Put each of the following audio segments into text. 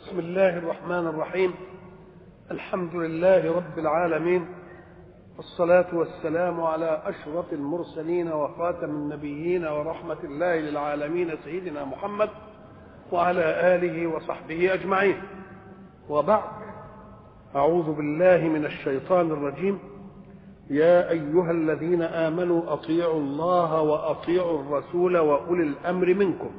بسم الله الرحمن الرحيم الحمد لله رب العالمين والصلاة والسلام على أشرف المرسلين وخاتم النبيين ورحمة الله للعالمين سيدنا محمد وعلى آله وصحبه أجمعين وبعد أعوذ بالله من الشيطان الرجيم يا أيها الذين آمنوا أطيعوا الله وأطيعوا الرسول وأولي الأمر منكم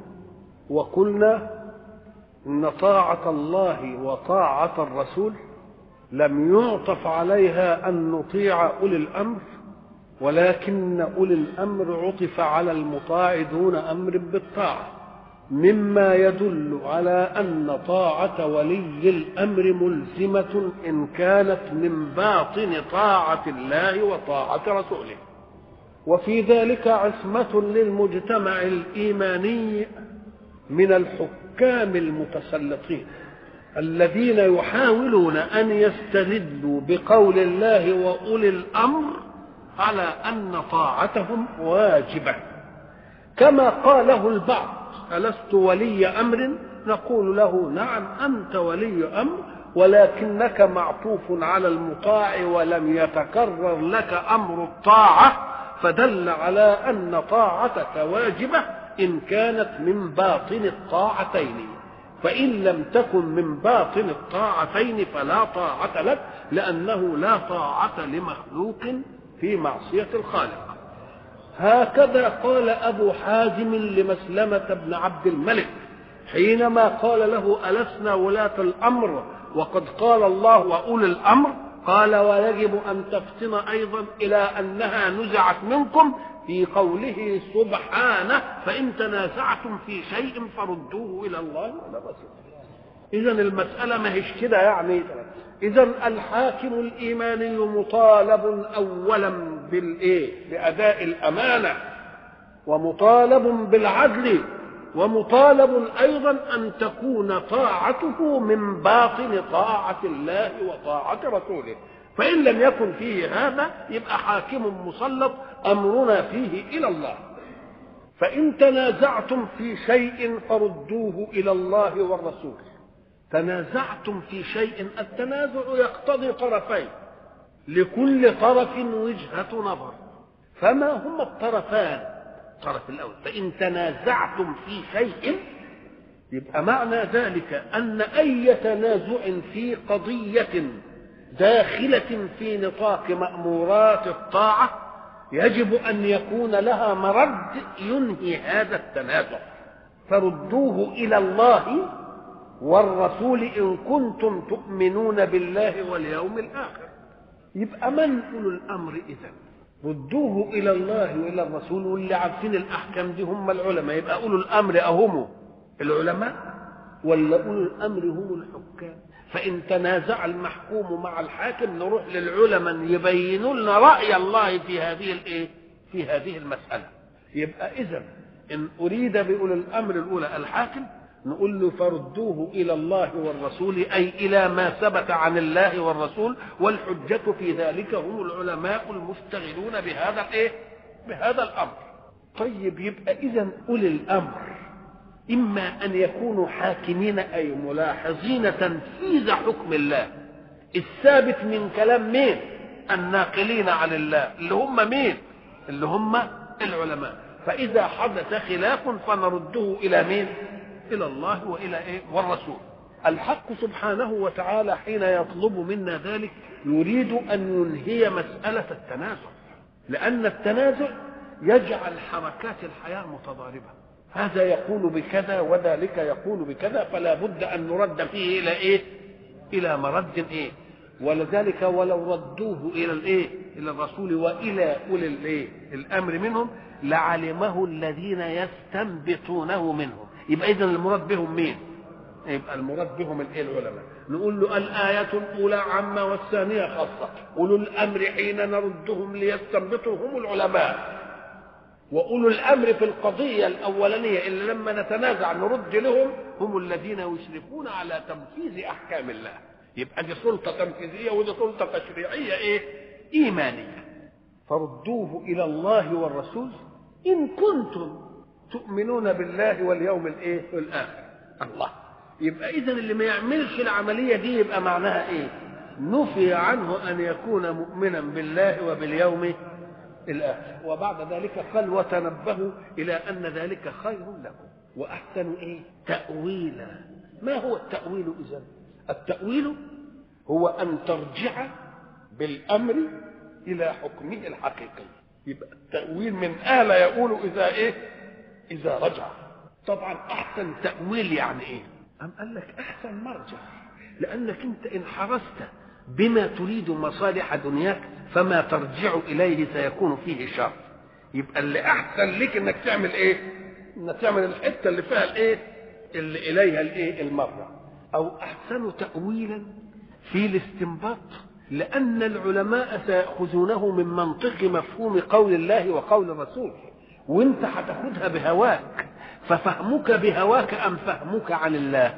وقلنا إن طاعة الله وطاعة الرسول لم يعطف عليها أن نطيع أولي الأمر ولكن أولي الأمر عطف على المطاع دون أمر بالطاعة مما يدل على أن طاعة ولي الأمر ملزمة إن كانت من باطن طاعة الله وطاعة رسوله وفي ذلك عصمة للمجتمع الإيماني من الحكام المتسلطين الذين يحاولون أن يستدلوا بقول الله وأولي الأمر على أن طاعتهم واجبة كما قاله البعض ألست ولي أمر نقول له نعم أنت ولي أمر ولكنك معطوف على المطاع ولم يتكرر لك أمر الطاعة فدل على أن طاعتك واجبة إن كانت من باطن الطاعتين فإن لم تكن من باطن الطاعتين فلا طاعة لك لأنه لا طاعة لمخلوق في معصية الخالق هكذا قال أبو حازم لمسلمة بن عبد الملك حينما قال له ألسنا ولاة الأمر وقد قال الله وأولي الأمر قال ويجب أن تفتن أيضا إلى أنها نزعت منكم في قوله سبحانه فإن تنازعتم في شيء فردوه إلى الله وإلى الرسول إذا المسألة ما هيش كده يعني إذا الحاكم الإيماني مطالب أولا بالإيه؟ بأداء الأمانة ومطالب بالعدل ومطالب أيضا أن تكون طاعته من باطن طاعة الله وطاعة رسوله فإن لم يكن فيه هذا يبقى حاكم مسلط أمرنا فيه إلى الله فإن تنازعتم في شيء فردوه إلى الله والرسول تنازعتم في شيء التنازع يقتضي طرفين لكل طرف وجهة نظر فما هما الطرفان الطرف الأول فإن تنازعتم في شيء يبقى معنى ذلك أن أي تنازع في قضية داخلة في نطاق مأمورات الطاعة يجب أن يكون لها مرد ينهي هذا التنازع فردوه إلى الله والرسول إن كنتم تؤمنون بالله واليوم الآخر يبقى من أولو الأمر إذا ردوه إلى الله وإلى الرسول واللي عارفين الأحكام دي هم العلماء يبقى أولو الأمر أهم العلماء ولا أولو الأمر هم الحكام فإن تنازع المحكوم مع الحاكم نروح للعلماء يبينوا لنا رأي الله في هذه الإيه؟ في هذه المسألة يبقى إذا إن أريد بأولي الأمر الأولى الحاكم نقول له فردوه إلى الله والرسول أي إلى ما ثبت عن الله والرسول والحجة في ذلك هم العلماء المشتغلون بهذا الإيه؟ بهذا الأمر طيب يبقى إذا أولي الأمر إما أن يكونوا حاكمين أي ملاحظين تنفيذ حكم الله الثابت من كلام مين الناقلين عن الله اللي هم مين اللي هم العلماء فإذا حدث خلاف فنرده إلى مين إلى الله وإلى إيه والرسول الحق سبحانه وتعالى حين يطلب منا ذلك يريد أن ينهي مسألة التنازع لأن التنازع يجعل حركات الحياة متضاربة هذا يقول بكذا وذلك يقول بكذا فلا بد ان نرد فيه الى ايه الى مرد ايه ولذلك ولو ردوه الى الايه الى الرسول والى اولي الايه الامر منهم لعلمه الذين يستنبطونه منهم يبقى اذا المراد بهم مين يبقى المراد بهم الايه العلماء نقول له الآية الأولى عامة والثانية خاصة أولو الأمر حين نردهم ليستنبطوا هم العلماء واولو الامر في القضيه الاولانيه اللي لما نتنازع نرد لهم هم الذين يشرفون على تنفيذ احكام الله يبقى دي سلطه تنفيذيه ودي سلطه تشريعيه ايه ايمانيه فردوه الى الله والرسول ان كنتم تؤمنون بالله واليوم الايه الاخر الله يبقى اذا اللي ما يعملش العمليه دي يبقى معناها ايه نفي عنه ان يكون مؤمنا بالله وباليوم الاخر وبعد ذلك قال وتنبهوا الى ان ذلك خير لكم واحسن ايه تاويلا ما هو التاويل اذا التاويل هو ان ترجع بالامر الى حكمه الحقيقي يبقى التاويل من آل يقول اذا ايه اذا رجع طبعا احسن تاويل يعني ايه أم قال لك احسن مرجع لانك انت ان حرست بما تريد مصالح دنياك فما ترجع اليه سيكون فيه شر يبقى اللي احسن لك انك تعمل ايه انك تعمل الحته اللي فيها الايه اللي اليها الايه المرجع او احسن تاويلا في الاستنباط لان العلماء سياخذونه من منطق مفهوم قول الله وقول الرسول وانت هتاخدها بهواك ففهمك بهواك ام فهمك عن الله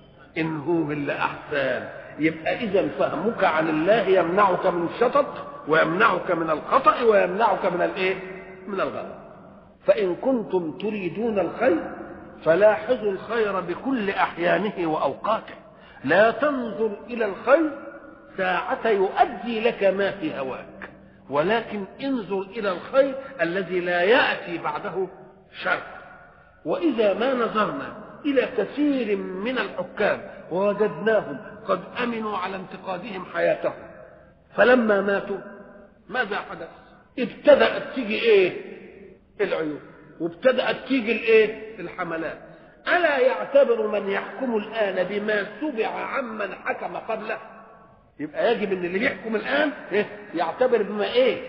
ان هو اللي احسن يبقى اذا فهمك عن الله يمنعك من الشطط ويمنعك من الخطا ويمنعك من الايه من الغلط فان كنتم تريدون الخير فلاحظوا الخير بكل احيانه واوقاته لا تنظر الى الخير ساعة يؤدي لك ما في هواك ولكن انظر الى الخير الذي لا ياتي بعده شر واذا ما نظرنا الى كثير من الحكام ووجدناهم قد امنوا على انتقادهم حياتهم فلما ماتوا ماذا حدث ابتدات تيجي ايه العيوب وابتدات تيجي الايه الحملات الا يعتبر من يحكم الان بما سبع عمن حكم قبله يبقى يجب ان اللي بيحكم الان إيه؟ يعتبر بما ايه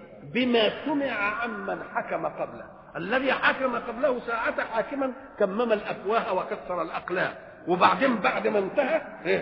بما سمع عمن حكم قبله الذي حكم قبله ساعة حاكما كمم الافواه وكسر الاقلام وبعدين بعد ما انتهى إيه؟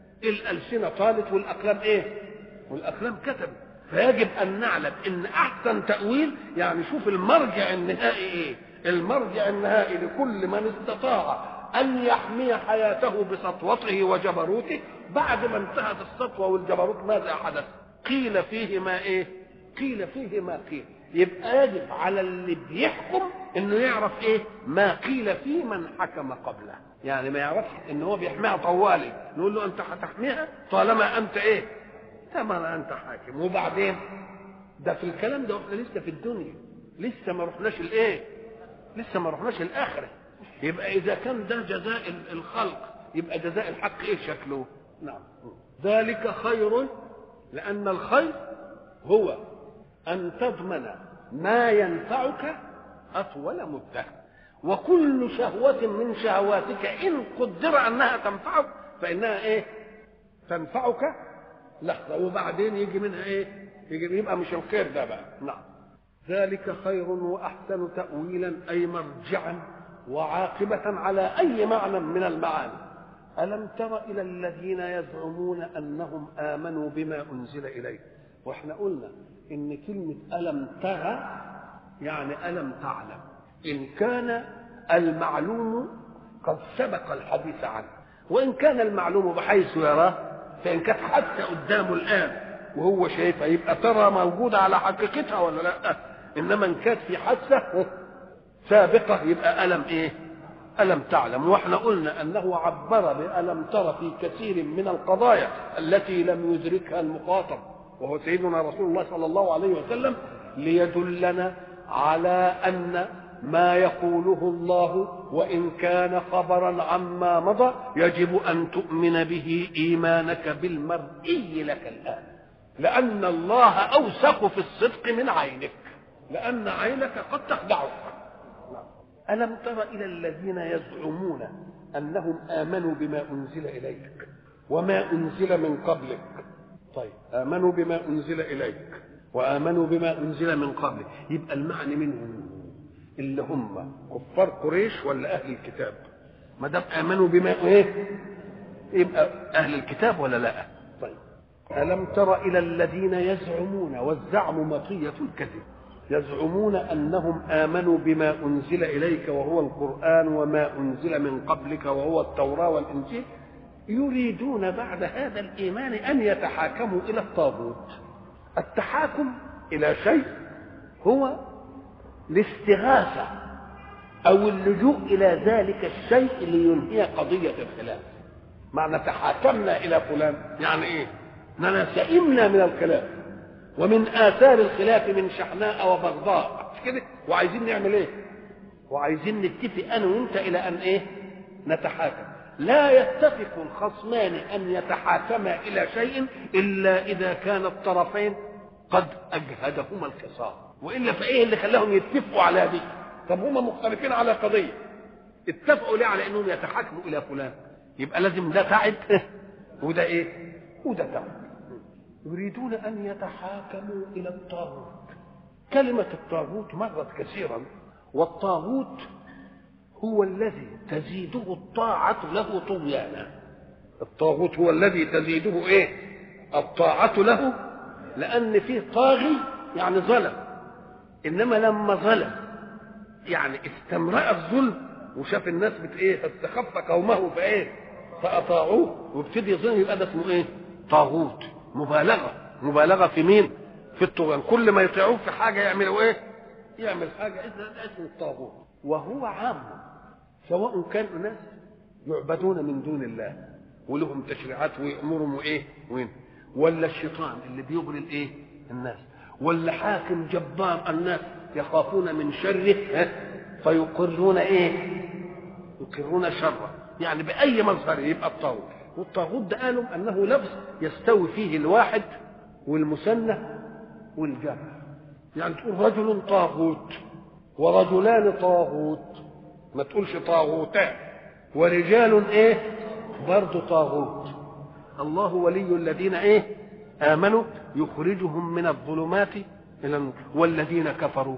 الالسنه طالت والاقلام ايه والاقلام كتبت فيجب ان نعلم ان احسن تاويل يعني شوف المرجع النهائي ايه المرجع النهائي لكل من استطاع ان يحمي حياته بسطوته وجبروته بعد ما انتهت السطوه والجبروت ماذا حدث قيل فيه ما ايه قيل فيه ما قيل يبقى يجب على اللي بيحكم انه يعرف ايه ما قيل في من حكم قبله يعني ما يعرفش ان هو بيحميها طوالي نقول له انت هتحميها طالما انت ايه طالما انت حاكم وبعدين ده في الكلام ده واحنا لسه في الدنيا لسه ما رحناش الايه لسه ما رحناش الاخره يبقى اذا كان ده جزاء الخلق يبقى جزاء الحق ايه شكله نعم ذلك خير لان الخير هو ان تضمن ما ينفعك اطول مده وكل شهوة من شهواتك إن قدر أنها تنفعك فإنها إيه؟ تنفعك لحظة وبعدين يجي منها إيه؟ يجي يبقى مش الخير ده بقى نعم ذلك خير وأحسن تأويلا أي مرجعا وعاقبة على أي معنى من المعاني ألم تر إلى الذين يزعمون أنهم آمنوا بما أنزل إليك وإحنا قلنا إن كلمة ألم ترى يعني ألم تعلم إن كان المعلوم قد سبق الحديث عنه وإن كان المعلوم بحيث يراه فإن كانت حتى قدامه الآن وهو شايفها يبقى ترى موجودة على حقيقتها ولا لا إنما إن كانت في حادثة سابقة يبقى ألم إيه ألم تعلم وإحنا قلنا أنه عبر بألم ترى في كثير من القضايا التي لم يدركها المخاطب وهو سيدنا رسول الله صلى الله عليه وسلم ليدلنا على أن ما يقوله الله وان كان خبرا عما مضى يجب ان تؤمن به ايمانك بالمرئي لك الان لان الله اوثق في الصدق من عينك لان عينك قد تخدعك الم تر الى الذين يزعمون انهم امنوا بما انزل اليك وما انزل من قبلك طيب امنوا بما انزل اليك وامنوا بما انزل من قبلك يبقى المعنى منهم اللي هم كفار قريش ولا اهل الكتاب ما دام امنوا بما ايه يبقى اهل الكتاب ولا لا طيب الم تر الى الذين يزعمون والزعم مطيه الكذب يزعمون انهم امنوا بما انزل اليك وهو القران وما انزل من قبلك وهو التوراه والانجيل يريدون بعد هذا الايمان ان يتحاكموا الى الطاغوت التحاكم الى شيء هو الاستغاثة او اللجوء الى ذلك الشيء لينهي قضيه الخلاف معنى تحاكمنا الى فلان يعني ايه اننا سئمنا من الخلاف ومن اثار الخلاف من شحناء وبغضاء مش كده وعايزين نعمل ايه وعايزين نتفق انا وانت الى ان ايه نتحاكم لا يتفق الخصمان ان يتحاكما الى شيء الا اذا كان الطرفين قد اجهدهما الخصام والا فايه اللي خلاهم يتفقوا على دي طب هما مختلفين على قضيه اتفقوا ليه على انهم يتحاكموا الى فلان يبقى لازم ده تعب وده ايه وده تعب يريدون ان يتحاكموا الى الطاغوت كلمه الطاغوت مرت كثيرا والطاغوت هو الذي تزيده الطاعة له طغيانا الطاغوت هو الذي تزيده ايه الطاعة له لأن فيه طاغي يعني ظلم إنما لما ظلم يعني استمرأ الظلم وشاف الناس بت ايه فاستخف قومه فايه فأطاعوه وابتدي يظن يبقى ده اسمه ايه طاغوت مبالغة مبالغة في مين في الطغيان كل ما يطيعوه في حاجة يعملوا ايه يعمل حاجة إذا اسمه الطاغوت وهو عام سواء كانوا ناس يعبدون من دون الله ولهم تشريعات ويأمرهم وايه وين ولا الشيطان اللي بيغري الايه الناس ولا حاكم جبار الناس يخافون من شره فيقرون ايه يقرون شره يعني باي مظهر يبقى الطاغوت والطاغوت ده قالوا انه لفظ يستوي فيه الواحد والمثنى والجمع يعني تقول رجل طاغوت ورجلان طاغوت ما تقولش طاغوتان ورجال ايه برضه طاغوت الله ولي الذين ايه امنوا يخرجهم من الظلمات الى النور والذين كفروا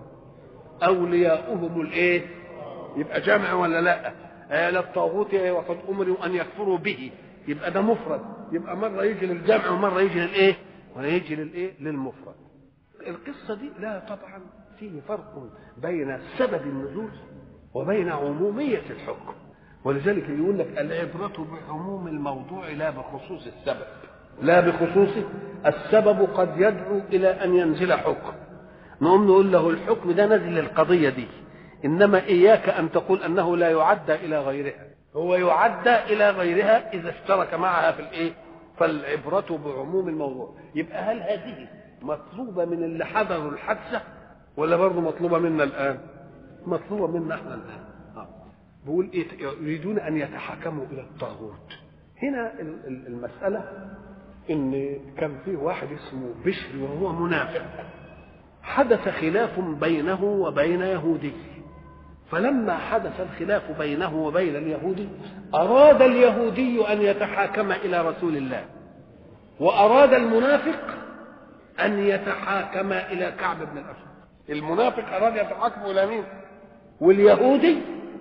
اولياؤهم الايه يبقى جمع ولا لا آه الطاغوت وقد امروا ان يكفروا به يبقى ده مفرد يبقى مره يجي للجمع ومره يجي للايه ويجي للايه للمفرد القصه دي لا طبعا فيه فرق بين سبب النزول وبين عموميه الحكم ولذلك يقول لك العبرة بعموم الموضوع لا بخصوص السبب لا بخصوص السبب قد يدعو إلى أن ينزل حكم نقوم نقول له الحكم ده نزل للقضية دي إنما إياك أن تقول أنه لا يعدى إلى غيرها هو يعدى إلى غيرها إذا اشترك معها في الإيه فالعبرة بعموم الموضوع يبقى هل هذه مطلوبة من اللي حضروا الحادثة ولا برضه مطلوبة منا الآن مطلوبة منا احنا الآن بيقول ايه يريدون ان يتحكموا الى الطاغوت هنا المساله ان كان في واحد اسمه بشر وهو منافق حدث خلاف بينه وبين يهودي فلما حدث الخلاف بينه وبين اليهودي اراد اليهودي ان يتحاكم الى رسول الله واراد المنافق ان يتحاكم الى كعب بن الاشرف المنافق اراد يتحاكم الى مين واليهودي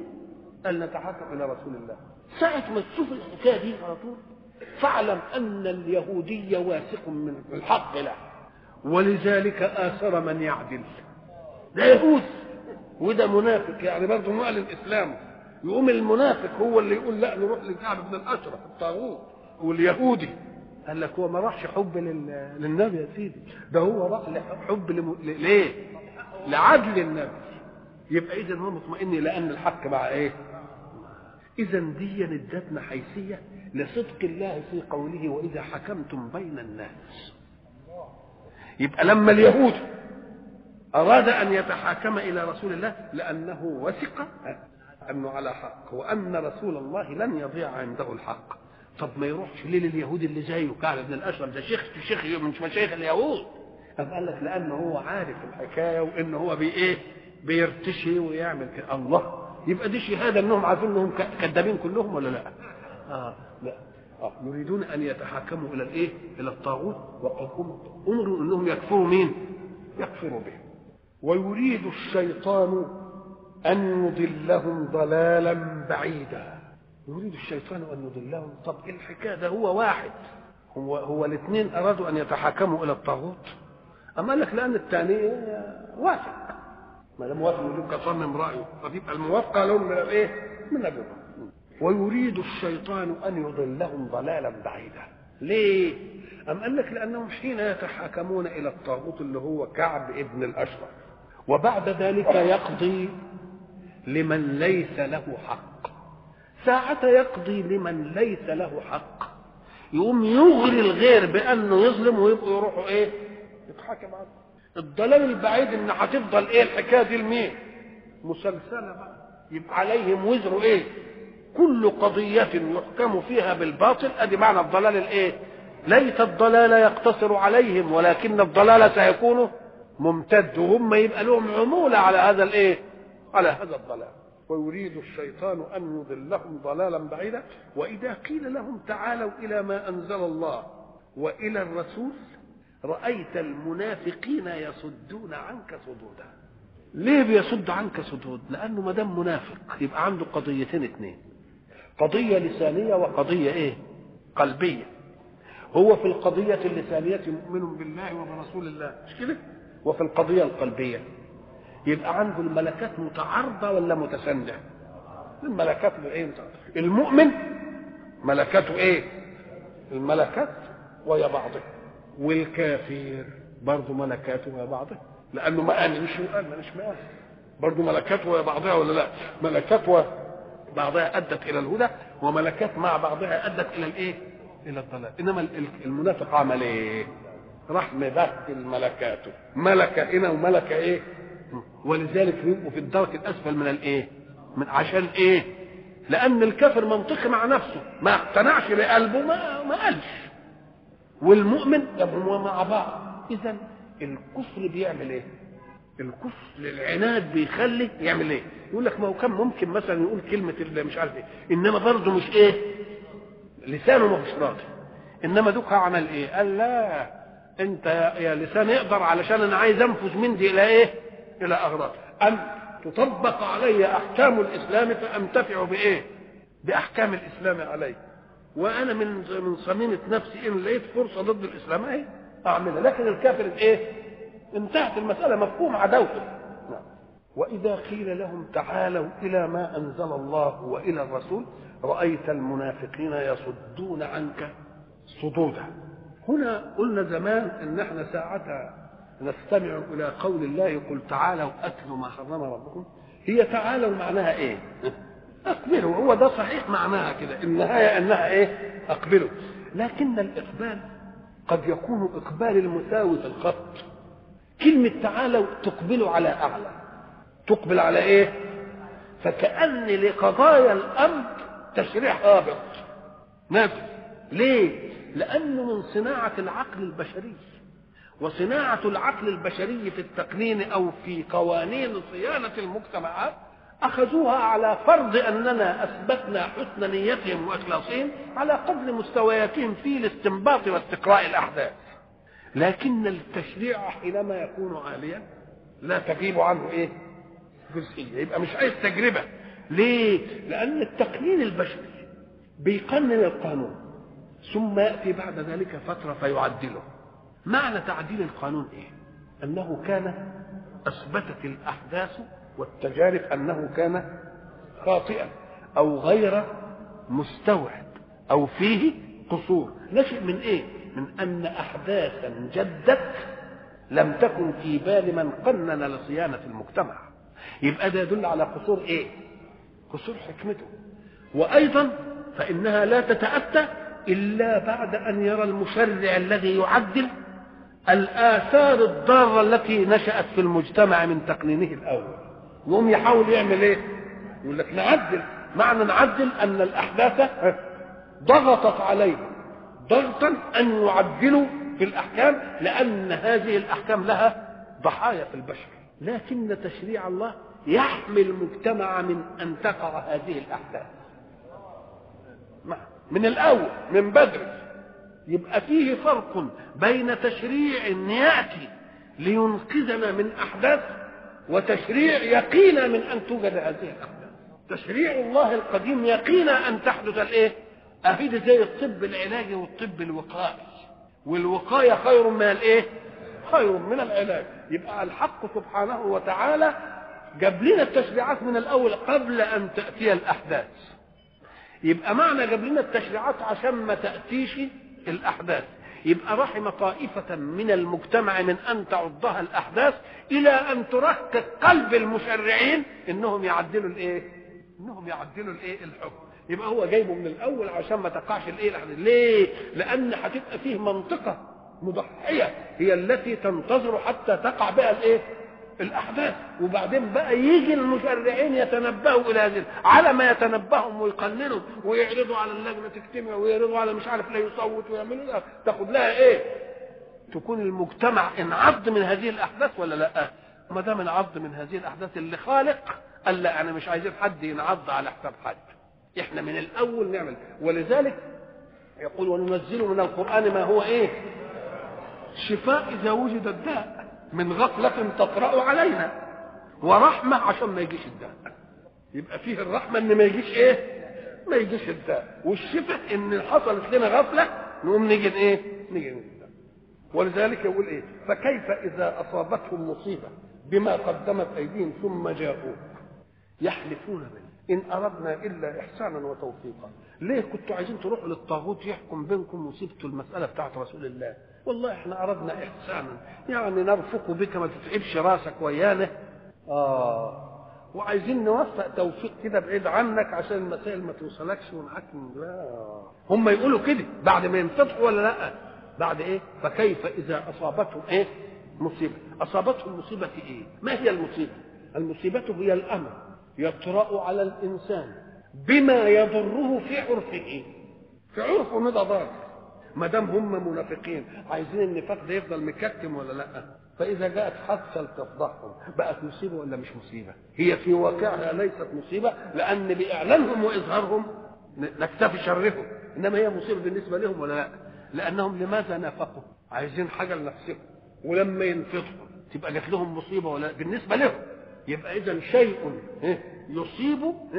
قال نتحاكم الى رسول الله ساعة ما تشوف الحكاية دي على طول فاعلم ان اليهودي واثق من الحق له ولذلك آثر من يعدل ده يهود وده منافق يعني برضه معلن اسلامه يقوم المنافق هو اللي يقول لا نروح لكعب بن الاشرف الطاغوت واليهودي قال لك هو ما راحش حب لل... للنبي يا سيدي ده هو راح حب لم... ليه؟ لعدل النبي يبقى اذا هو مطمئن لان الحق مع ايه؟ اذا دي ادتنا حيثيه لصدق الله في قوله واذا حكمتم بين الناس يبقى لما اليهود اراد ان يتحاكم الى رسول الله لانه وثق انه على حق وان رسول الله لن يضيع عنده الحق طب ما يروحش ليه لليهود اللي زيه كعب بن الاشرف ده شيخ شيخ من مشايخ اليهود طب قال لك لانه هو عارف الحكايه وان هو بي ايه بيرتشي ويعمل كده الله يبقى دي شهاده انهم عارفين انهم كذابين كلهم ولا لا؟ اه لا آه. يريدون ان يتحاكموا الى الايه؟ الى الطاغوت وقد امروا انهم يكفروا مين؟ يكفروا به. ويريد الشيطان ان يضلهم ضلالا بعيدا. يريد الشيطان ان يضلهم طب إيه الحكايه ده هو واحد هو هو الاثنين ارادوا ان يتحاكموا الى الطاغوت اما قال لك لان الثاني وافق ما دام وافق يقول كصمم رايه فتبقى الموافقه لهم من الايه؟ من الرضا ويريد الشيطان ان يضلهم ضلالا بعيدا ليه؟ أم قال لك لأنهم حين يتحاكمون إلى الطاغوت اللي هو كعب ابن الأشرف وبعد ذلك يقضي لمن ليس له حق ساعة يقضي لمن ليس له حق يقوم يغري الغير بانه يظلم ويبقوا يروحوا ايه يتحكم عنه الضلال البعيد ان هتفضل ايه الحكايه دي لمين مسلسله بقى يبقى عليهم وزر ايه كل قضية يحكم فيها بالباطل ادي معنى الضلال الايه ليس الضلال يقتصر عليهم ولكن الضلال سيكون ممتد وهم يبقى لهم عمولة على هذا الايه على هذا الضلال ويريد الشيطان أن يضلهم ضلالا بعيدا وإذا قيل لهم تعالوا إلى ما أنزل الله وإلى الرسول رأيت المنافقين يصدون عنك صدودا ليه بيصد عنك صدود لأنه ما دام منافق يبقى عنده قضيتين اتنين قضية لسانية وقضية ايه قلبية هو في القضية اللسانية مؤمن بالله وبرسول الله مش كده وفي القضية القلبية يبقى عنده الملكات متعارضه ولا متسانده الملكات ايه المؤمن ملكاته ايه الملكات ويا بعضها والكافر برضه ملكاته ويا بعضها لانه ما قال مش قال مش ما برضه ملكات ويا بعضها ولا لا ملكات وبعضها ادت الى الهدى وملكات مع بعضها ادت الى الايه الى الضلال انما المنافق عمل ايه راح مبهدل ملكاته ملكه هنا وملكه ايه ولذلك يبقوا في الدرك الاسفل من الايه من عشان ايه لان الكافر منطقي مع نفسه ما اقتنعش بقلبه ما ما قالش والمؤمن يبقوا مع بعض اذا الكفر بيعمل ايه الكفر العناد بيخلي يعمل ايه يقول لك ما هو كان ممكن مثلا يقول كلمه اللي مش عارف ايه انما برضه مش ايه لسانه مش راضي انما دوك عمل ايه قال لا انت يا لسان اقدر علشان انا عايز انفذ من دي الى ايه الى اغراض ان تطبق علي احكام الاسلام فانتفع بايه باحكام الاسلام علي وانا من من صميمه نفسي ان لقيت فرصه ضد الاسلام ايه اعملها لكن الكافر ايه انتهت المساله مفهوم عداوته واذا قيل لهم تعالوا الى ما انزل الله والى الرسول رايت المنافقين يصدون عنك صدودا هنا قلنا زمان ان احنا ساعتها نستمع الى قول الله قل تعالوا اتلوا ما حرم ربكم هي تعالوا معناها ايه اقبلوا هو ده صحيح معناها كده النهايه انها ايه اقبلوا لكن الاقبال قد يكون اقبال المساوي في الخط كلمه تعالوا تقبلوا على اعلى تقبل على ايه فكأن لقضايا الامر تشريع هابط نافذ ليه لانه من صناعه العقل البشري وصناعة العقل البشري في التقنين أو في قوانين صيانة المجتمعات أخذوها على فرض أننا أثبتنا حسن نيتهم وإخلاصهم على قدر مستوياتهم في الاستنباط واستقراء الأحداث لكن التشريع حينما يكون عاليا لا تغيب عنه إيه جزئية يبقى مش عايز تجربة ليه؟ لأن التقنين البشري بيقنن القانون ثم يأتي بعد ذلك فترة فيعدله معنى تعديل القانون ايه انه كان اثبتت الاحداث والتجارب انه كان خاطئا او غير مستوعب او فيه قصور نشئ من ايه من ان احداثا جدت لم تكن في بال من قنن لصيانه المجتمع يبقى ده يدل على قصور ايه قصور حكمته وايضا فانها لا تتاتى الا بعد ان يرى المشرع الذي يعدل الآثار الضارة التي نشأت في المجتمع من تقنينه الأول يقوم يحاول يعمل إيه؟ يقول لك نعدل معنى نعدل أن الأحداث ضغطت عليه ضغطا أن يعدلوا في الأحكام لأن هذه الأحكام لها ضحايا في البشر لكن تشريع الله يحمي المجتمع من أن تقع هذه الأحداث من الأول من بدري يبقى فيه فرق بين تشريع ياتي لينقذنا من احداث وتشريع يقينا من ان توجد هذه الاحداث تشريع الله القديم يقينا ان تحدث الايه افيد زي الطب العلاجي والطب الوقائي والوقايه خير من الايه خير من العلاج يبقى الحق سبحانه وتعالى جاب لنا التشريعات من الاول قبل ان تاتي الاحداث يبقى معنى جاب لنا التشريعات عشان ما تاتيش الاحداث يبقى رحم طائفة من المجتمع من أن تعضها الأحداث إلى أن تركك قلب المشرعين إنهم يعدلوا الإيه؟ إنهم يعدلوا الإيه؟ الحكم يبقى هو جايبه من الأول عشان ما تقعش الإيه؟ الأحداث ليه؟ لأن هتبقى فيه منطقة مضحية هي التي تنتظر حتى تقع بها الإيه؟ الاحداث وبعدين بقى يجي المشرعين يتنبهوا الى هذه على ما يتنبههم ويقننوا ويعرضوا على اللجنه تجتمع ويعرضوا على مش عارف لا يصوت ويعملوا لها تاخد لها ايه؟ تكون المجتمع انعض من هذه الاحداث ولا لا؟ ما دام انعض من هذه الاحداث اللي خالق قال لا انا مش عايزين حد ينعض على حساب حد احنا من الاول نعمل ولذلك يقول وننزل من القران ما هو ايه؟ شفاء اذا وجد الداء من غفلة تطرأ علينا ورحمة عشان ما يجيش الداء يبقى فيه الرحمة ان ما يجيش ايه ما يجيش الداء والشفاء ان حصلت لنا غفلة نقوم نيجي ايه نيجي الداء ولذلك يقول ايه فكيف اذا اصابتهم مصيبة بما قدمت ايديهم ثم جاءوك يحلفون به ان اردنا الا احسانا وتوفيقا ليه كنتوا عايزين تروحوا للطاغوت يحكم بينكم وسبتوا المساله بتاعت رسول الله والله احنا اردنا احسانا يعني نرفق بك ما تتعبش راسك ويانا اه وعايزين نوفق توفيق كده بعيد عنك عشان المسائل ما توصلكش ومعاك لا هم يقولوا كده بعد ما ينفتحوا ولا لا بعد ايه فكيف اذا اصابتهم ايه مصيبه اصابتهم مصيبه في ايه ما هي المصيبه المصيبه هي الامر يطرا على الانسان بما يضره في عرفه في عرفه ده ضار ما دام هم منافقين عايزين النفاق ده يفضل مكتم ولا لا فاذا جاءت حادثه لتفضحهم بقت مصيبه ولا مش مصيبه هي في واقعها ليست مصيبه لان باعلانهم واظهارهم نكتفي شرهم انما هي مصيبه بالنسبه لهم ولا لا لانهم لماذا نافقوا عايزين حاجه لنفسهم ولما ينفضحوا تبقى جات لهم مصيبه ولا بالنسبه لهم يبقى اذا شيء يصيب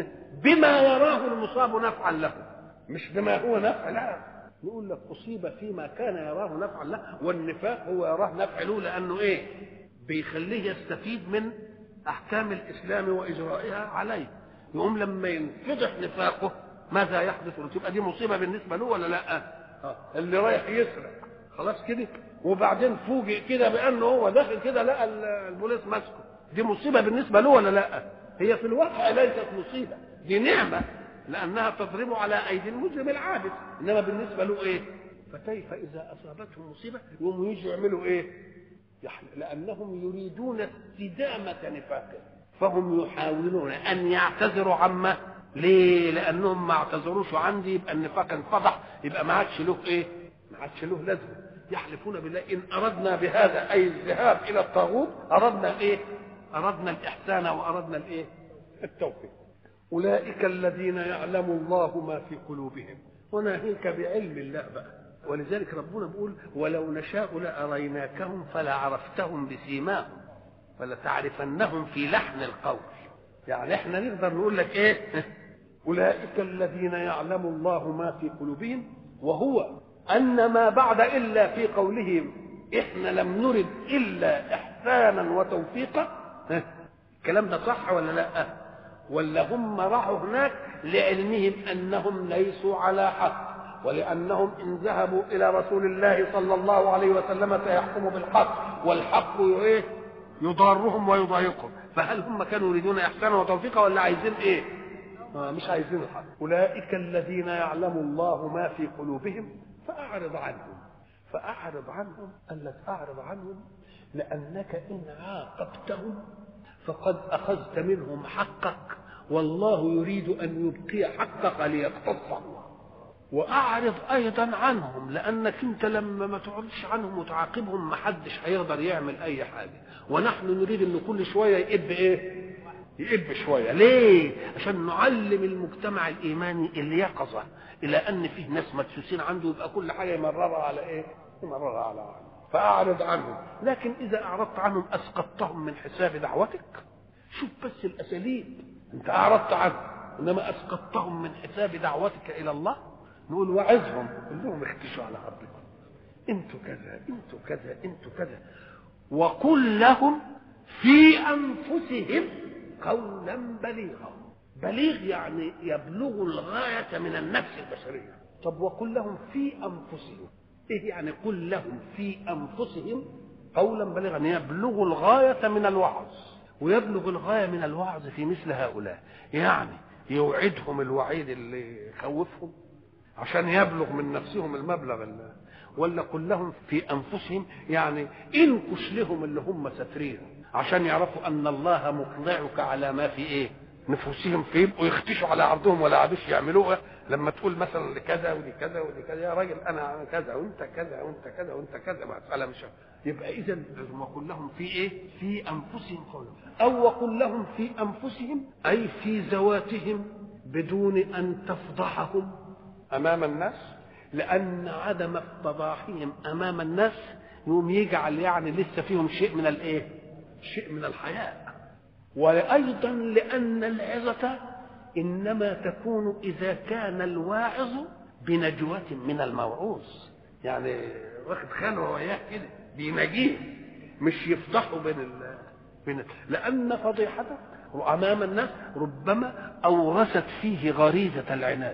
بما يراه المصاب نفعا له مش بما هو نفع لا نقول لك أصيب فيما كان يراه نفعا له والنفاق هو يراه نفع له لأنه إيه؟ بيخليه يستفيد من أحكام الإسلام وإجرائها عليه يقوم لما ينفضح نفاقه ماذا يحدث له؟ تبقى دي مصيبة بالنسبة له ولا لا؟ آه. اللي رايح يسرق خلاص كده وبعدين فوجئ كده بأنه هو داخل كده لقى البوليس ماسكه دي مصيبة بالنسبة له ولا لا؟ هي في الواقع ليست مصيبة دي نعمة لأنها تضرب على أيدي المجرم العابد إنما بالنسبة له إيه فكيف إذا أصابتهم مصيبة يقوموا يجوا يعملوا إيه لأنهم يريدون استدامة نفاقه فهم يحاولون أن يعتذروا عما ليه؟ لأنهم ما اعتذروش عندي يبقى النفاق انفضح يبقى ما عادش له إيه؟ ما عادش له لازمة يحلفون بالله إن أردنا بهذا أي الذهاب إلى الطاغوت أردنا إيه؟ أردنا الإحسان وأردنا الإيه؟ التوفيق أولئك الذين يعلم الله ما في قلوبهم وناهيك بعلم الله بقى ولذلك ربنا بيقول ولو نشاء لأريناكهم فلعرفتهم بسيماهم فلتعرفنهم في لحن القول يعني احنا نقدر نقول لك ايه أولئك الذين يعلم الله ما في قلوبهم وهو أن ما بعد إلا في قولهم احنا لم نرد إلا إحسانا وتوفيقا الكلام ده صح ولا لا ولا هم راحوا هناك لعلمهم انهم ليسوا على حق ولانهم ان ذهبوا الى رسول الله صلى الله عليه وسلم سيحكم بالحق والحق ايه يضارهم ويضايقهم فهل هم كانوا يريدون احسانا وتوفيقا ولا عايزين ايه آه مش عايزين الحق اولئك الذين يعلم الله ما في قلوبهم فاعرض عنهم فاعرض عنهم قال لك اعرض عنهم لانك ان عاقبتهم فقد اخذت منهم حقك والله يريد ان يبقي حقك ليقتص الله واعرض ايضا عنهم لانك انت لما ما تعرضش عنهم وتعاقبهم ما حدش هيقدر يعمل اي حاجه ونحن نريد ان كل شويه يئب ايه يئب شويه ليه عشان نعلم المجتمع الايماني اليقظه الى ان فيه ناس مدسوسين عنده يبقى كل حاجه يمررها على ايه يمررها على عنه فاعرض عنهم لكن اذا اعرضت عنهم اسقطتهم من حساب دعوتك شوف بس الاساليب انت اعرضت عنهم انما اسقطتهم من حساب دعوتك الى الله نقول وعظهم قول لهم اختشوا على ربكم انتوا كذا انتوا كذا انتوا كذا وقل لهم في انفسهم قولا بليغا بليغ يعني يبلغ الغايه من النفس البشريه طب وقل لهم في انفسهم ايه يعني قل لهم في انفسهم قولا بليغا يبلغ الغايه من الوعظ ويبلغ الغايه من الوعظ في مثل هؤلاء يعني يوعدهم الوعيد اللي يخوفهم عشان يبلغ من نفسهم المبلغ اللي ولا قل لهم في انفسهم يعني انكش لهم اللي هم ساترين عشان يعرفوا ان الله مطلعك على ما في ايه نفوسهم فيبقوا يختشوا على عرضهم ولا عادش يعملوها لما تقول مثلا لكذا ولكذا ولكذا يا راجل انا كذا وانت كذا وانت كذا وانت كذا مساله مش يبقى اذا وقل لهم في ايه؟ في انفسهم قولا او وقل لهم في انفسهم اي في ذواتهم بدون ان تفضحهم امام الناس لان عدم افتضاحهم امام الناس يقوم يجعل يعني لسه فيهم شيء من الايه؟ شيء من الحياء وايضا لان العظه انما تكون اذا كان الواعظ بنجوة من الموعوظ يعني واخد خلوه وياه كده بيناجيه مش يفضحه بين ال... بين لان فضيحته امام الناس ربما اورثت فيه غريزه العناد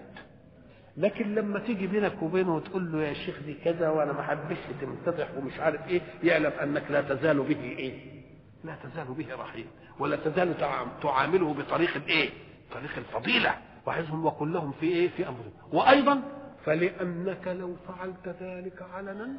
لكن لما تيجي بينك وبينه وتقول له يا شيخ دي كذا وانا ما حبش تمتدح ومش عارف ايه يعلم انك لا تزال به ايه لا تزال به رحيم ولا تزال تعامله بطريق الايه طريق الفضيله وعظهم وقل لهم في ايه في انفسهم وايضا فلانك لو فعلت ذلك علنا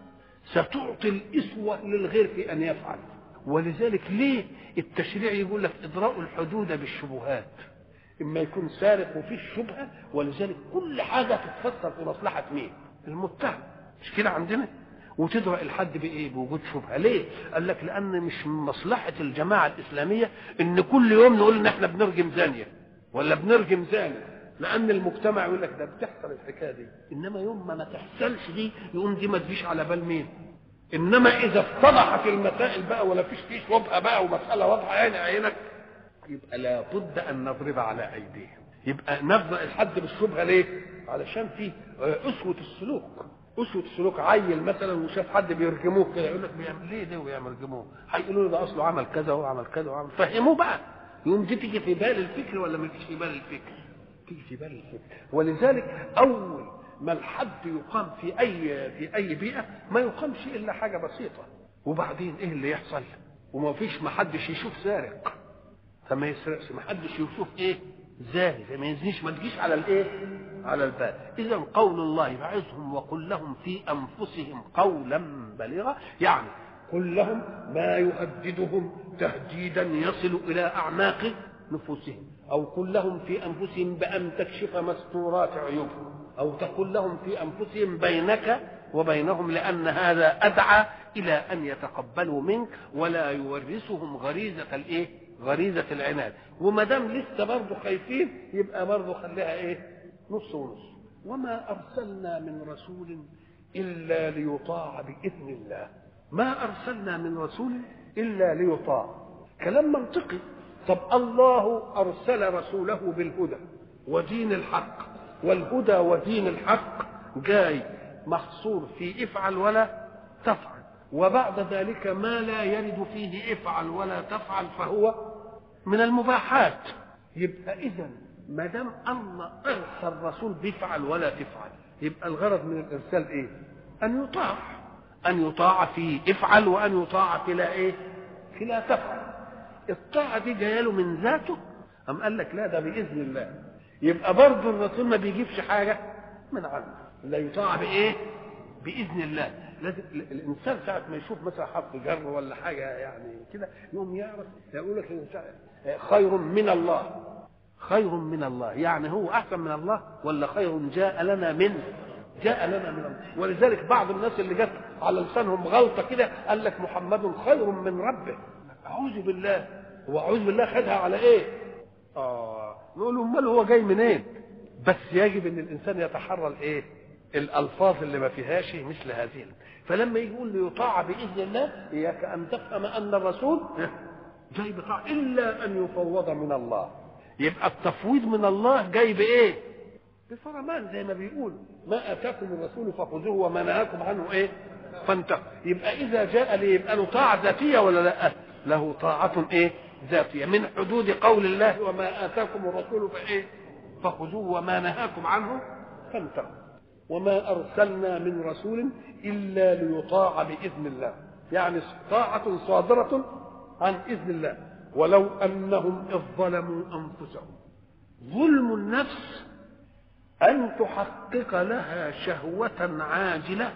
ستعطي الاسوه للغير في ان يفعل ولذلك ليه التشريع يقول لك اضراء الحدود بالشبهات اما يكون سارق وفيه شبهه ولذلك كل حاجه تتفسر في مصلحه مين المتهم مش كده عندنا وتدرأ الحد بايه بوجود شبهه ليه قال لك لان مش من مصلحه الجماعه الاسلاميه ان كل يوم نقول ان احنا بنرجم زانيه ولا بنرجم زاني لان المجتمع يقول لك ده بتحصل الحكايه دي انما يوم ما ما تحصلش دي يقوم دي ما تجيش على بال مين انما اذا اتضحت المسائل بقى ولا فيش فيه شبهه بقى ومساله واضحه عين عينك يبقى لابد ان نضرب على ايديهم يبقى نبدا الحد بالشبهه ليه علشان في اسوه السلوك اسوه السلوك عيل مثلا وشاف حد بيرجموه كده يقول لك بيعمل ليه ده وبيرجموه هيقولوا له ده اصله عمل كذا وعمل كذا وعمل فهموه بقى يوم دي تيجي في بال الفكر ولا ما تجيش في بال الفكر تيجي في بال الفكر ولذلك اول ما الحد يقام في اي في اي بيئه ما يقامش الا حاجه بسيطه وبعدين ايه اللي يحصل وما فيش ما حدش يشوف سارق فما يسرقش ما حدش يشوف ايه زاهي فما يزنيش ما تجيش على الايه على البال اذا قول الله فعظهم وقل لهم في انفسهم قولا بليغا يعني قل لهم ما يهددهم تهديدا يصل الى اعماق نفوسهم او قل لهم في انفسهم بان تكشف مستورات عيوبهم او تقول لهم في انفسهم بينك وبينهم لان هذا ادعى الى ان يتقبلوا منك ولا يورثهم غريزه الايه غريزه العناد وما دام لسه برضه خايفين يبقى برضه خليها ايه نص ونص وما ارسلنا من رسول الا ليطاع باذن الله ما ارسلنا من رسول الا ليطاع كلام منطقي طب الله ارسل رسوله بالهدى ودين الحق والهدى ودين الحق جاي محصور في افعل ولا تفعل وبعد ذلك ما لا يرد فيه افعل ولا تفعل فهو من المباحات يبقى اذا ما دام الله ارسل رسول بيفعل ولا تفعل يبقى الغرض من الارسال ايه ان يطاع ان يطاع في افعل وان يطاع في لا ايه في لا تفعل الطاعه دي جايه له من ذاته ام قال لك لا ده باذن الله يبقى برضه الرسول ما بيجيبش حاجه من عنده لا يطاع بايه باذن الله لازم الانسان ساعه ما يشوف مثلا حرف جر ولا حاجه يعني كده يقوم يعرف يقول لك خير من الله خير من الله يعني هو احسن من الله ولا خير جاء لنا منه جاء لنا من الله ولذلك بعض الناس اللي جت على لسانهم غلطه كده قال لك محمد خير من ربه اعوذ بالله هو اعوذ بالله خدها على ايه اه نقول له امال هو جاي منين بس يجب ان الانسان يتحرى الايه الالفاظ اللي ما فيهاش مثل هذه فلما يقول ليطاع باذن الله اياك ان تفهم ان الرسول جاي بطاعة الا ان يفوض من الله يبقى التفويض من الله جاي بايه بفرمان زي ما بيقول ما اتاكم الرسول فخذوه وما نهاكم عنه ايه فانتهوا يبقى اذا جاء لي يبقى له طاعه ذاتيه ولا لا له طاعه ايه ذاتيه من حدود قول الله وما اتاكم الرسول فايه فخذوه وما نهاكم عنه فانتهوا وما ارسلنا من رسول الا ليطاع باذن الله يعني طاعه صادره عن اذن الله ولو انهم اذ ظلموا انفسهم ظلم النفس ان تحقق لها شهوه عاجله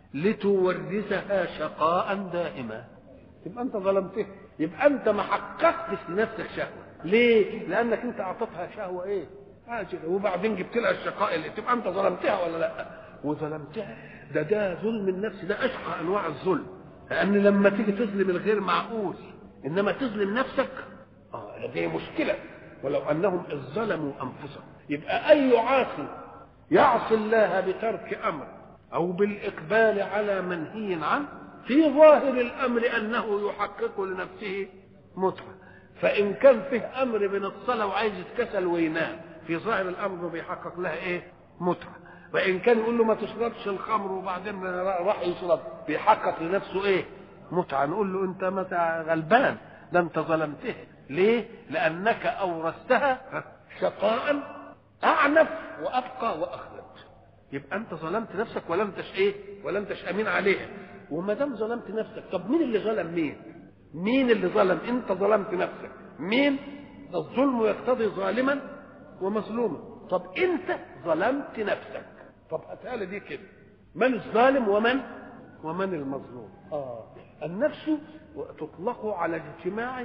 لتورثها شقاء دائما يبقى انت ظلمتها يبقى انت ما حققتش لنفسك شهوه ليه لانك انت اعطيتها شهوه ايه عاجله وبعدين جبت لها الشقاء اللي تبقى انت ظلمتها ولا لا وظلمتها ده ده ظلم النفس ده اشقى انواع الظلم لان لما تيجي تظلم الغير معقول انما تظلم نفسك اه دي مشكله ولو انهم اذ ظلموا انفسهم يبقى اي عاصي يعصي الله بترك امر او بالاقبال على منهي عنه في ظاهر الامر انه يحقق لنفسه متعه فان كان فيه امر من الصلاه وعايز يتكسل وينام في ظاهر الامر بيحقق لها ايه متعه وان كان يقول له ما تشربش الخمر وبعدين راح يشرب بيحقق لنفسه ايه متعه نقول له انت متى غلبان ده انت ظلمته ليه لانك اورثتها شقاء اعنف وابقى واخلد يبقى انت ظلمت نفسك ولم انتش ايه ولم انتش امين عليها وما دام ظلمت نفسك طب مين اللي ظلم مين مين اللي ظلم انت ظلمت نفسك مين الظلم يقتضي ظالما ومظلوما طب انت ظلمت نفسك طب هتقال دي كده من الظالم ومن ومن المظلوم اه النفس تطلق على اجتماع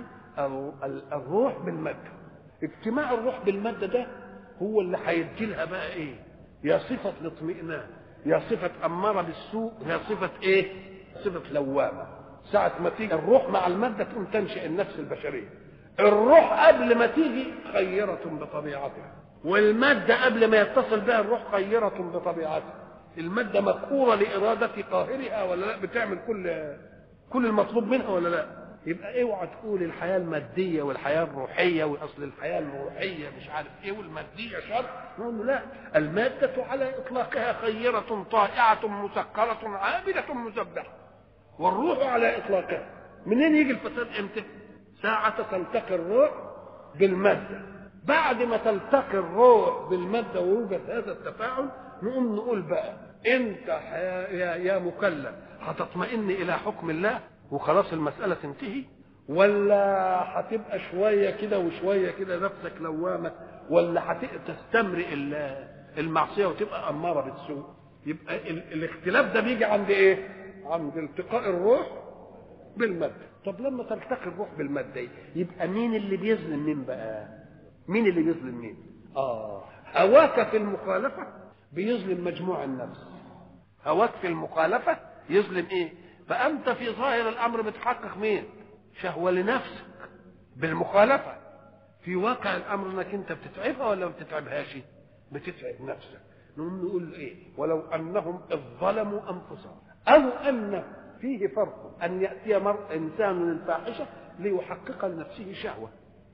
الروح بالماده اجتماع الروح بالماده ده هو اللي هيدي لها بقى ايه يا صفه الاطمئنان يا صفه اماره بالسوء يا صفه ايه صفه لوامه ساعه ما تيجي الروح مع الماده تقوم تنشئ النفس البشريه الروح قبل ما تيجي خيرة بطبيعتها والمادة قبل ما يتصل بها الروح خيرة بطبيعتها المادة مقهورة لإرادة قاهرها ولا لا بتعمل كل كل المطلوب منها ولا لا يبقى اوعى تقول الحياة المادية والحياة الروحية وأصل الحياة الروحية مش عارف ايه والمادية شر نقول لا المادة على إطلاقها خيرة طائعة مسكرة عابدة مسبحة والروح على إطلاقها منين يجي الفساد امتى؟ ساعة تلتقي الروح بالمادة بعد ما تلتقي الروح بالمادة ويوجد هذا التفاعل نقوم نقول بقى انت يا, يا مكلف هتطمئن الى حكم الله وخلاص المسألة تنتهي ولا هتبقى شوية كده وشوية كده نفسك لوامة ولا هتستمرئ المعصية وتبقى أمارة بالسوء يبقى الاختلاف ده بيجي عند ايه عند التقاء الروح بالمادة طب لما تلتقي الروح بالمادة يبقى مين اللي بيظلم مين بقى مين اللي بيظلم مين اه هواك في المخالفة بيظلم مجموع النفس هواك في المخالفة يظلم ايه فأنت في ظاهر الأمر بتحقق مين شهوة لنفسك بالمخالفة في واقع الأمر انك انت بتتعبها ولا ما بتتعبهاش بتتعب نفسك نقوم نقول ايه ولو انهم اذ ظلموا انفسهم او ان فيه فرق أن يأتي مر إنسان الفاحشة ليحقق لنفسه شهوة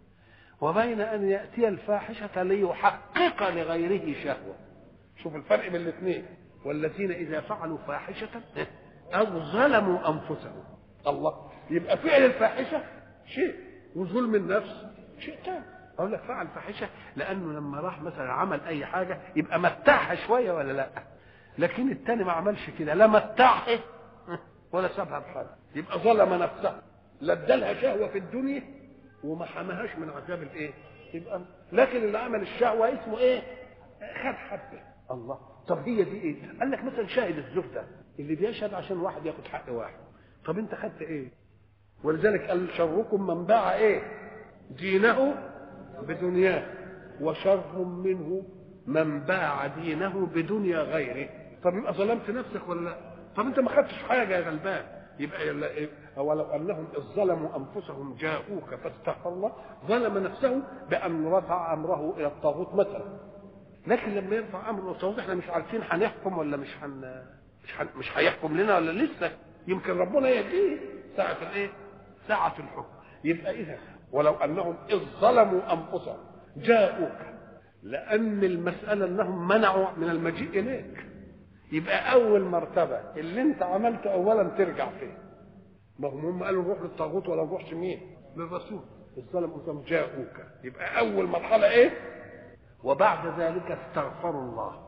وبين أن يأتي الفاحشة ليحقق لغيره شهوة شوف الفرق بين الاثنين والذين إذا فعلوا فاحشة أو ظلموا أنفسهم الله يبقى فعل الفاحشة شيء وظلم النفس شيء ثاني أقول لك فعل فاحشة لأنه لما راح مثلا عمل أي حاجة يبقى متعها شوية ولا لا لكن التاني ما عملش كده لا متعها ولا سابها بحال يبقى ظلم نفسه لا ادالها شهوه في الدنيا وما حماهاش من عذاب الايه يبقى لكن اللي عمل الشهوه اسمه ايه خد حبه الله طب هي دي ايه قال لك مثلا شاهد الزور ده اللي بيشهد عشان واحد ياخد حق واحد طب انت خدت ايه ولذلك قال شركم من باع ايه دينه بدنياه وشر منه من باع دينه بدنيا غيره طب يبقى ظلمت نفسك ولا لا طب انت ما خدتش حاجه يا غلبان يبقى ولو انهم اذ ظلموا انفسهم جاءوك فاستغفر الله ظلم نفسه بان رفع امره الى الطاغوت مثلا لكن لما يرفع امره الى الطاغوت احنا مش عارفين هنحكم ولا مش هن مش هن... مش هيحكم لنا ولا لسه يمكن ربنا يهديه ساعه الايه؟ ساعه الحكم يبقى اذا ولو انهم اذ ظلموا انفسهم جاءوك لان المساله انهم منعوا من المجيء اليك يبقى اول مرتبه اللي انت عملته اولا ترجع فيه ما هم هم قالوا نروح للطاغوت ولا نروحش مين للرسول الظلم قلتهم جاءوك يبقى اول مرحله ايه وبعد ذلك استغفروا الله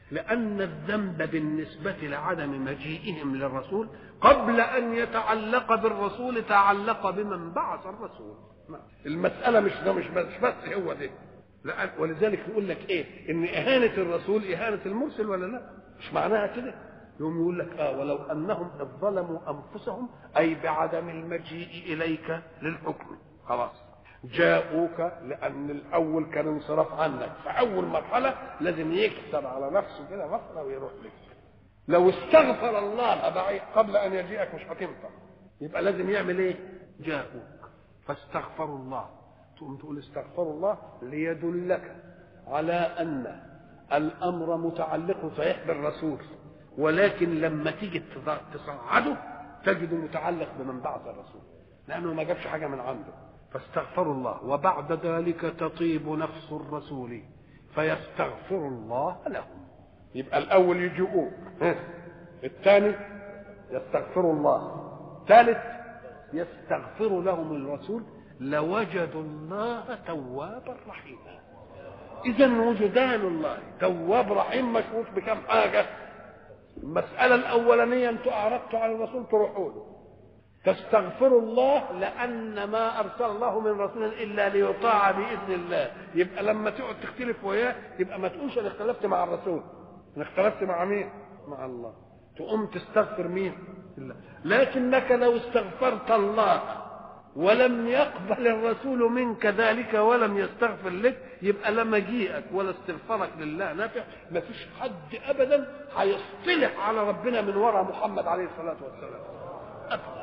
لأن الذنب بالنسبة لعدم مجيئهم للرسول قبل أن يتعلق بالرسول تعلق بمن بعث الرسول المسألة مش ده مش بس, مش بس هو ده لأن ولذلك يقول لك ايه ان اهانة الرسول اهانة المرسل ولا لا مش معناها كده يوم يقول لك اه ولو انهم اذ ظلموا انفسهم اي بعدم المجيء اليك للحكم خلاص جاءوك لان الاول كان انصراف عنك فاول مرحله لازم يكسر على نفسه كده مصر ويروح لك لو استغفر الله بعيد قبل ان يجيئك مش هتنفع يبقى لازم يعمل ايه جاءوك فاستغفروا الله تقوم تقول استغفروا الله ليدلك على ان الامر متعلق صحيح بالرسول ولكن لما تيجي تصعده تجده متعلق بمن بعث الرسول لانه ما جابش حاجه من عنده فاستغفروا الله وبعد ذلك تطيب نفس الرسول فيستغفر الله لهم يبقى الاول يجيئوك الثاني يستغفر الله ثالث يستغفر لهم الرسول لوجدوا الله توابا رحيما اذا وجدان الله تواب رحيم مشروط بكم حاجه المساله الاولانيه انتم اعرضتوا على الرسول تروحوا له تستغفروا الله لان ما ارسل الله من رسول الا ليطاع باذن الله يبقى لما تقعد تختلف وياه يبقى ما تقولش انا اختلفت مع الرسول انا اختلفت مع مين مع الله تقوم تستغفر مين الله لكنك لو استغفرت الله ولم يقبل الرسول منك ذلك ولم يستغفر لك يبقى لا مجيئك ولا استغفارك لله نافع ما فيش حد ابدا هيصطلح على ربنا من وراء محمد عليه الصلاه والسلام أبدا.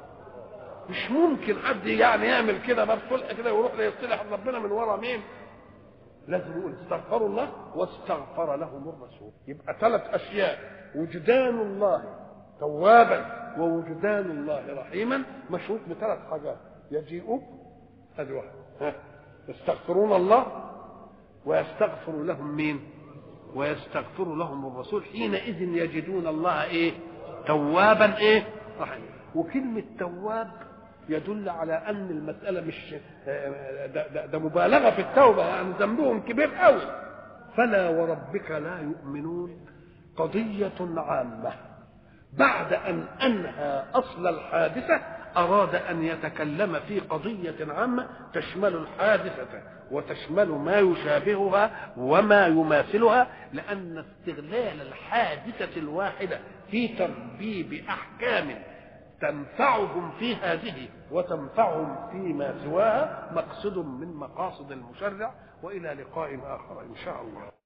مش ممكن حد يعني يعمل كده باب صلح كده ويروح يصطلح ربنا من وراء مين لازم يقول استغفروا الله واستغفر لهم الرسول يبقى ثلاث اشياء وجدان الله توابا ووجدان الله رحيما مشروط بثلاث حاجات يجيئوا ادي واحد يستغفرون الله ويستغفر لهم مين ويستغفر لهم الرسول حينئذ يجدون الله ايه توابا ايه رحيما وكلمة تواب يدل على ان المسألة مش ده, ده, ده مبالغة في التوبة يعني ذنبهم كبير قوي فلا وربك لا يؤمنون قضية عامة بعد أن أنهى أصل الحادثة أراد أن يتكلم في قضية عامة تشمل الحادثة وتشمل ما يشابهها وما يماثلها لأن استغلال الحادثة الواحدة في تربيب أحكام تنفعهم في هذه وتنفعهم فيما سواها مقصد من مقاصد المشرع والى لقاء اخر ان شاء الله